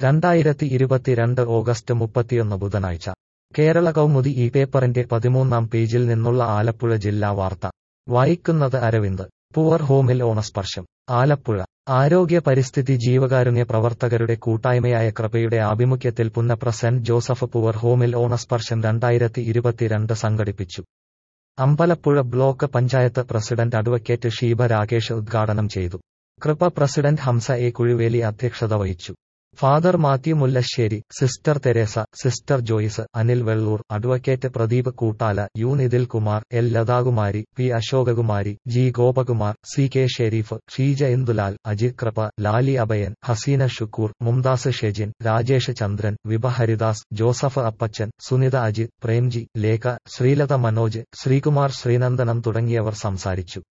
രണ്ടായിരത്തി ഇരുപത്തിരണ്ട് ഓഗസ്റ്റ് മുപ്പത്തിയൊന്ന് ബുധനാഴ്ച കേരള കൗമുദി ഈ പേപ്പറിന്റെ പതിമൂന്നാം പേജിൽ നിന്നുള്ള ആലപ്പുഴ ജില്ലാ വാർത്ത വായിക്കുന്നത് അരവിന്ദ് പുവർ ഹോമിൽ ഓണസ്പർശം ആലപ്പുഴ ആരോഗ്യ പരിസ്ഥിതി ജീവകാരുണ്യ പ്രവർത്തകരുടെ കൂട്ടായ്മയായ കൃപയുടെ ആഭിമുഖ്യത്തിൽ പുന്നപ്ര സെന്റ് ജോസഫ് പുവർ ഹോമിൽ ഓണസ്പർശം രണ്ടായിരത്തി ഇരുപത്തിരണ്ട് സംഘടിപ്പിച്ചു Ambalappuzha block panchayat president advocate Sheeba Rakesh ഉദ്ഘാടനം ചെയ്തു കൃപ പ്രസിഡന്റ് ഹംസ എ കുഴുവേലി അധ്യക്ഷത വഹിച്ചു father Mathew Mullassery sister Teresa sister Joyce Anil Vellur advocate Pradeep Koottala U Nithil Kumar L Lathakumari P Ashokakumari G Gopakumar C K Shareef Sheeja Indulal Ajith Kripa Lali Abhayan Haseena Shukkur Mumtaz Shejin Rajesh Chandran Vibha Haridas Joseph Appachan Sunitha Ajith Premji Lekha Sreelatha Manoj Sreekumar Sreenandanam തുടങ്ങിയവർ സംസാരിച്ചു